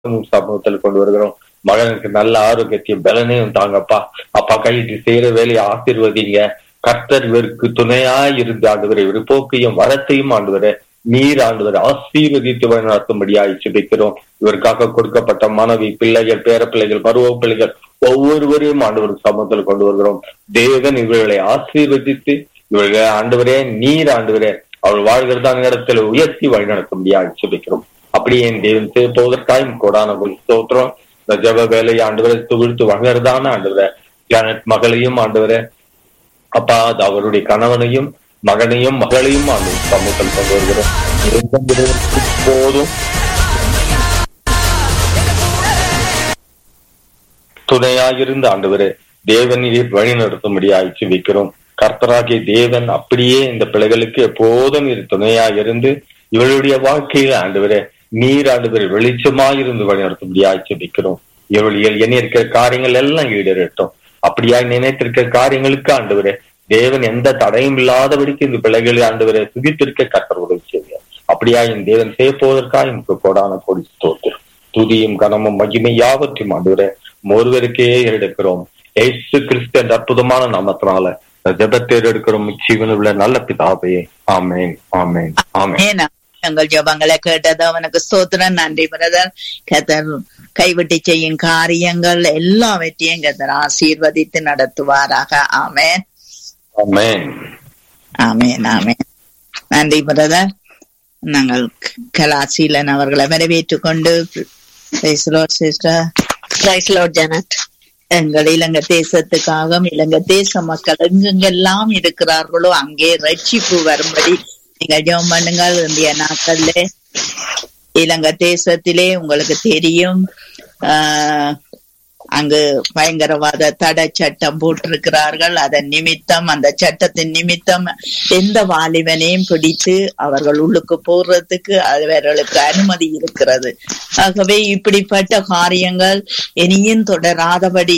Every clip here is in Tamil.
சமூகத்தில் கொண்டு வருகிறோம் மகனுக்கு நல்ல ஆரோக்கியத்தையும் பலனையும் தாங்கப்பா அப்பா கையிட்டு செய்யற வேலையை ஆசீர்வதிங்க கர்த்தர் இவருக்கு துணையாய் இருந்து ஆண்டவரை ஒரு போக்கையும் வரத்தையும் ஆண்டவரை நீர் ஆண்டவர் ஆசீர்வதித்து வழிநடத்தும்படியாய் சுபிக்கிறோம் இவருக்காக கொடுக்கப்பட்ட மனைவி பிள்ளைகள் பேர பிள்ளைகள் பருவ பிள்ளைகள் ஒவ்வொருவரையும் ஆண்டவர் சமூகத்தில் கொண்டு வருகிறோம் தேவன் இவர்களை ஆசீர்வதித்து இவர்களை ஆண்டவரே நீர் ஆண்டவரே அவள் வாழ்கிறதான இடத்துல உயர்த்தி வழிநடத்தும்படியாய் சுபிக்கிறோம் அப்படியே என் தேவன் செய்ய போவதற்காயும் கொடான ஸ்தோத்திரம் இந்த ஜப வேலையை ஆண்டவரை துவிழ்த்து வளர்றதான ஆண்டவரை பிளானட் மகளையும் ஆண்டவரை அப்பா அது அவருடைய கணவனையும் மகனையும் மகளையும் ஆண்டு சமூகத்தில் கொண்டு வருகிறோம் போதும் துணையாயிருந்து ஆண்டவரே தேவனிலே வழி நடத்தும்படியாய் வைக்கிறோம் கர்த்தராகிய தேவன் அப்படியே இந்த பிள்ளைகளுக்கு எப்போதும் இது துணையாக இருந்து இவளுடைய வாழ்க்கையில ஆண்டவரே நீர் ஆண்டவர் வெளிச்சமாயிருந்து வழி நடத்தும்படியாய் வைக்கிறோம் இவள் என்ன இருக்கிற காரியங்கள் எல்லாம் ஈடேறட்டும் அப்படியாய் நினைத்திருக்கிற காரியங்களுக்கு ஆண்டவரே தேவன் எந்த தடையும் இல்லாதபடிக்கு இந்த பிள்ளைகளை ஆண்டவரை சுகித்திருக்க கத்தர் உதவி செய்வார் அப்படியா என் தேவன் செய்ய போவதற்காக எனக்கு கோடான கொடி தோற்று துதியும் கனமும் மகிமை யாவற்றையும் ஆண்டவரை ஒருவருக்கே எடுக்கிறோம் ஏசு கிறிஸ்து என்ற அற்புதமான நாமத்தினால ஜபத்தேர் எடுக்கிறோம் ஜீவனுள்ள நல்ல பிதாபே ஆமேன் ஆமேன் ஆமேன் எங்கள் ஜபங்களை கேட்டது அவனுக்கு ஸ்தோத்திரம் நன்றி பிரதர் கத்தர் கைவிட்டு செய்யும் காரியங்கள் எல்லாவற்றையும் கத்தர் ஆசீர்வதித்து நடத்துவாராக ஆமேன் ஆமேன் ஆமேன் ஆமேன் நன்றி பிரதர் நாங்கள் கலாசீலன் அவர்களை வரவேற்றுக் கொண்டு ஜனத் எங்கள் இலங்கை தேசத்துக்காக இலங்கை தேச மக்கள் எங்கெங்கெல்லாம் இருக்கிறார்களோ அங்கே ரட்சிப்பு வரும்படி நீங்க ஜெபம் பண்ணுங்கள் இந்திய நாட்கள்ல இலங்கை தேசத்திலே உங்களுக்கு தெரியும் ஆஹ் அங்கு பயங்கரவாத தடை சட்டம் போட்டிருக்கிறார்கள் அதன் நிமித்தம் அந்த சட்டத்தின் நிமித்தம் எந்த வாலிபனையும் பிடித்து அவர்கள் உள்ளுக்கு போடுறதுக்கு அவர்களுக்கு அனுமதி இருக்கிறது ஆகவே இப்படிப்பட்ட காரியங்கள் இனியும் தொடராதபடி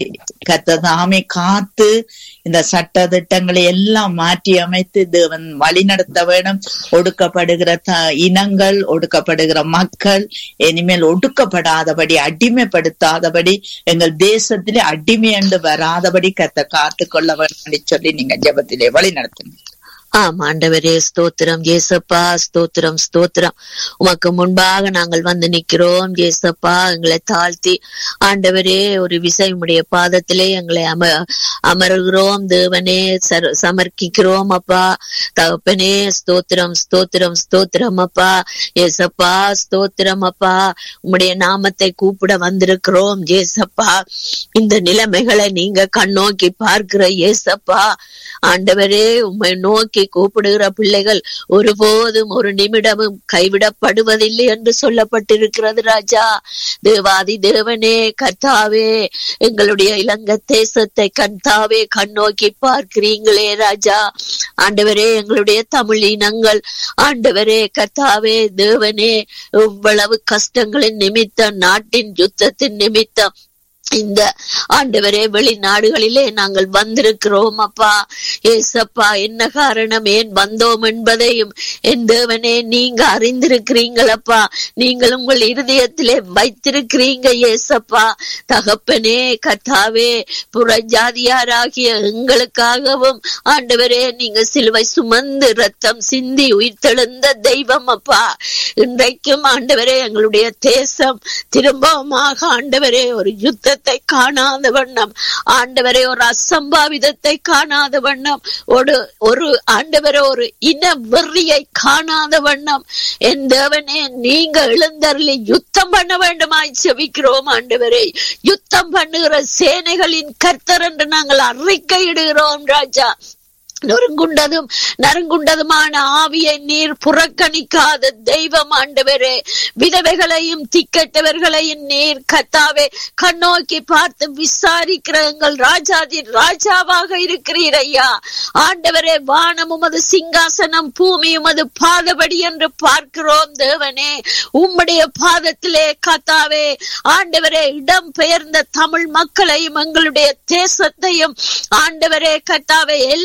கத்ததாமே காத்து இந்த சட்ட திட்டங்களை எல்லாம் மாற்றி அமைத்து தேவன் வழி நடத்த வேணும் ஒடுக்கப்படுகிற இனங்கள் ஒடுக்கப்படுகிற மக்கள் இனிமேல் ஒடுக்கப்படாதபடி அடிமைப்படுத்தாதபடி எங்கள் தேசத்திலே அடிமை என்று வராதபடி கத்த காத்து கொள்ள வேண்டும் சொல்லி நீங்க ஜபத்திலே வழி நடத்துங்க ஆம் ஆண்டவரே ஸ்தோத்திரம் ஏசப்பா ஸ்தோத்திரம் ஸ்தோத்திரம் உமக்கு முன்பாக நாங்கள் வந்து நிக்கிறோம் ஏசப்பா எங்களை தாழ்த்தி ஆண்டவரே ஒரு விசைமுடைய பாதத்திலே எங்களை அம அமர்கிறோம் தேவனே சமர்ப்பிக்கிறோம் அப்பா தகப்பனே ஸ்தோத்திரம் ஸ்தோத்திரம் ஸ்தோத்திரம் அப்பா ஏசப்பா ஸ்தோத்திரம் அப்பா உம்முடைய நாமத்தை கூப்பிட வந்திருக்கிறோம் ஏசப்பா இந்த நிலைமைகளை நீங்க கண்ணோக்கி பார்க்கிற ஏசப்பா ஆண்டவரே உம்மை நோக்கி நோக்கி கூப்பிடுகிற பிள்ளைகள் ஒருபோதும் ஒரு நிமிடமும் கைவிடப்படுவதில்லை என்று சொல்லப்பட்டிருக்கிறது ராஜா தேவாதி தேவனே கர்த்தாவே எங்களுடைய இலங்கை தேசத்தை கர்த்தாவே கண்ணோக்கி பார்க்கிறீங்களே ராஜா ஆண்டவரே எங்களுடைய தமிழ் இனங்கள் ஆண்டவரே கர்த்தாவே தேவனே இவ்வளவு கஷ்டங்களின் நிமித்தம் நாட்டின் யுத்தத்தின் நிமித்தம் இந்த ஆண்டவரே வெளிநாடுகளிலே நாங்கள் வந்திருக்கிறோம் அப்பா ஏசப்பா என்ன காரணம் ஏன் வந்தோம் என்பதையும் என் தேவனே நீங்க அறிந்திருக்கிறீங்களப்பா நீங்கள் உங்கள் இருதயத்திலே வைத்திருக்கிறீங்க ஏசப்பா தகப்பனே கத்தாவே புறஜாதியாராகிய எங்களுக்காகவும் ஆண்டவரே நீங்க சிலுவை சுமந்து ரத்தம் சிந்தி உயிர்த்தெழுந்த தெய்வம் அப்பா இன்றைக்கும் ஆண்டவரே எங்களுடைய தேசம் திரும்பவுமாக ஆண்டவரே ஒரு யுத்த யுத்தத்தை காணாத வண்ணம் ஆண்டவரை ஒரு அசம்பாவிதத்தை காணாத வண்ணம் ஒரு ஒரு ஆண்டவரை ஒரு இன வெறியை காணாத வண்ணம் என் தேவனே நீங்க எழுந்தருளி யுத்தம் பண்ண வேண்டுமாய் செவிக்கிறோம் ஆண்டவரே யுத்தம் பண்ணுகிற சேனைகளின் கர்த்தர் என்று நாங்கள் அறிக்கையிடுகிறோம் ராஜா நொறுங்குண்டதும் நறுங்குண்டதுமான ஆவியை நீர் புறக்கணிக்காத தெய்வம் ஆண்டவரே விதவைகளையும் திக்கட்டவர்களையும் நீர் கத்தாவே கண்ணோக்கி பார்த்து விசாரிக்கிற எங்கள் ராஜாதி ராஜாவாக இருக்கிறீர் ஐயா ஆண்டவரே வானம் உமது சிங்காசனம் பூமி உமது பாதபடி என்று பார்க்கிறோம் தேவனே உம்முடைய பாதத்திலே கத்தாவே ஆண்டவரே இடம் பெயர்ந்த தமிழ் மக்களையும் எங்களுடைய தேசத்தையும் ஆண்டவரே கத்தாவே எல்லா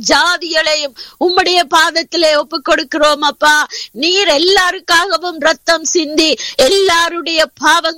ஜாதிகளையும் உம்முடைய பாதத்திலே ஒப்பு கொடுக்கிறோம் அப்பா நீர் எல்லாருக்காகவும் ரத்தம் சிந்தி எல்லாருடைய பாவங்கள்